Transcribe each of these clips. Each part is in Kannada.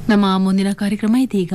ನಮ್ಮ ಮುಂದಿನ ಕಾರ್ಯಕ್ರಮ ಇದೀಗ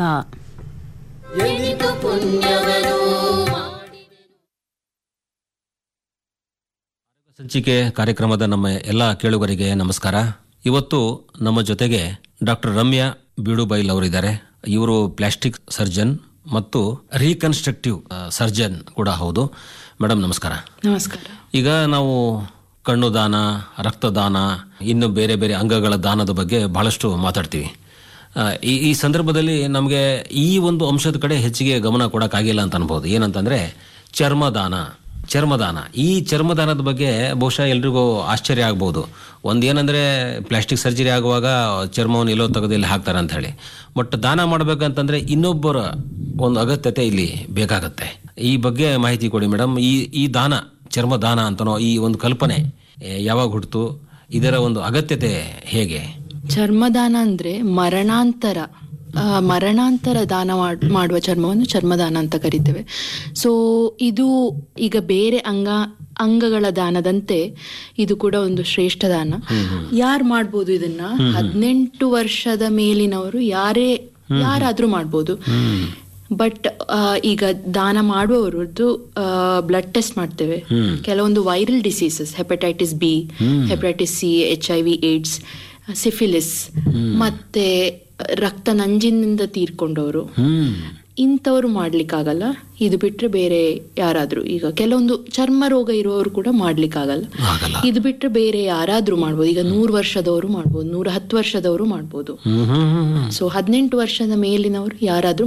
ಸಂಚಿಕೆ ಕಾರ್ಯಕ್ರಮದ ನಮ್ಮ ಎಲ್ಲ ಕೇಳುಗರಿಗೆ ನಮಸ್ಕಾರ ಇವತ್ತು ನಮ್ಮ ಜೊತೆಗೆ ಡಾಕ್ಟರ್ ರಮ್ಯಾ ಬೀಡುಬೈಲ್ ಅವರಿದ್ದಾರೆ ಇವರು ಪ್ಲಾಸ್ಟಿಕ್ ಸರ್ಜನ್ ಮತ್ತು ರೀಕನ್ಸ್ಟ್ರಕ್ಟಿವ್ ಸರ್ಜನ್ ಕೂಡ ಹೌದು ಮೇಡಮ್ ನಮಸ್ಕಾರ ನಮಸ್ಕಾರ ಈಗ ನಾವು ಕಣ್ಣು ದಾನ ರಕ್ತದಾನ ಇನ್ನು ಬೇರೆ ಬೇರೆ ಅಂಗಗಳ ದಾನದ ಬಗ್ಗೆ ಬಹಳಷ್ಟು ಮಾತಾಡ್ತೀವಿ ಆ, ಈ ಈ ಸಂದರ್ಭದಲ್ಲಿ ನಮಗೆ ಈ ಒಂದು ಅಂಶದ ಕಡೆ ಹೆಚ್ಚಿಗೆ ಗಮನ ಕೊಡೋಕ್ಕಾಗಿಲ್ಲ ಅಂತ ಅನ್ಬೋದು ಏನಂತಂದ್ರೆ ಚರ್ಮದಾನ ಚರ್ಮದಾನ ಈ ಚರ್ಮದಾನದ ಬಗ್ಗೆ ಬಹುಶಃ ಎಲ್ರಿಗೂ ಆಶ್ಚರ್ಯ ಆಗ್ಬೋದು ಒಂದೇನಂದ್ರೆ ಪ್ಲಾಸ್ಟಿಕ್ ಸರ್ಜರಿ ಆಗುವಾಗ ಚರ್ಮವನ್ನು ಎಲ್ಲೋ ತೆಗೆದು ಇಲ್ಲಿ ಹಾಕ್ತಾರೆ ಅಂತ ಹೇಳಿ ಬಟ್ ದಾನ ಮಾಡ್ಬೇಕಂತಂದ್ರೆ ಇನ್ನೊಬ್ಬರ ಒಂದು ಅಗತ್ಯತೆ ಇಲ್ಲಿ ಬೇಕಾಗತ್ತೆ ಈ ಬಗ್ಗೆ ಮಾಹಿತಿ ಕೊಡಿ ಮೇಡಮ್ ಈ ಈ ದಾನ ಚರ್ಮದಾನ ಅಂತನೋ ಈ ಒಂದು ಕಲ್ಪನೆ ಏ, ಯಾವಾಗ ಹುಟ್ಟಿತು ಇದರ ಒಂದು ಅಗತ್ಯತೆ ಹೇಗೆ ಚರ್ಮದಾನ ಅಂದ್ರೆ ಮರಣಾಂತರ ಆ, ಮರಣಾಂತರ ದಾನ ಮಾಡ್- ಮಾಡುವ ಚರ್ಮವನ್ನು ಚರ್ಮದಾನ ಅಂತ ಕರಿತೇವೆ ಸೊ ಇದು ಈಗ ಬೇರೆ ಅಂಗ ಅಂಗಗಳ ದಾನದಂತೆ ಇದು ಕೂಡ ಒಂದು ಶ್ರೇಷ್ಠ ದಾನ ಯಾರು ಮಾಡ್ಬೋದು ಇದನ್ನ ಹದಿನೆಂಟು ವರ್ಷದ ಮೇಲಿನವರು ಯಾರೇ ಯಾರಾದ್ರೂ ಮಾಡ್ಬೋದು ಬಟ್ ಈಗ ದಾನ ಮಾಡುವವರದ್ದು ಬ್ಲಡ್ ಟೆಸ್ಟ್ ಮಾಡ್ತೇವೆ ಕೆಲವೊಂದು viral diseases hepatitis B hepatitis C H I V AIDS syphilis ಮತ್ತೆ ರಕ್ತ ನಂಜಿನಿಂದ ತೀರ್ಕೊಂಡವರು ಹ್ಮ್ ಇಂಥವ್ರು ಮಾಡ್ಲಿಕ್ಕಾಗಲ್ಲ ಇದು ಬಿಟ್ರೆ ಬೇರೆ ಯಾರಾದ್ರೂ ಈಗ ಕೆಲವೊಂದು ಚರ್ಮ ರೋಗ ಇರುವವರು ಕೂಡ ಮಾಡ್ಲಿಕ್ಕಾಗಲ್ಲ ಆಗಲ್ಲ ಇದು ಬಿಟ್ರೆ ಬೇರೆ ಯಾರಾದ್ರೂ ಮಾಡ್ಬೋದು ಈಗ ನೂರು ವರ್ಷದವರು ಮಾಡ್ಬೋದು ನೂರ ಹತ್ತು ವರ್ಷದವರು ಮಾಡ್ಬೋದು ಹ್ಮ್ ಹ್ಮ್ ಹ್ಮ್ ಹ್ಮ್. ಸೊ ಹದಿನೆಂಟು ವರ್ಷದ ಮೇಲಿನವರು ಯಾರಾದ್ರೂ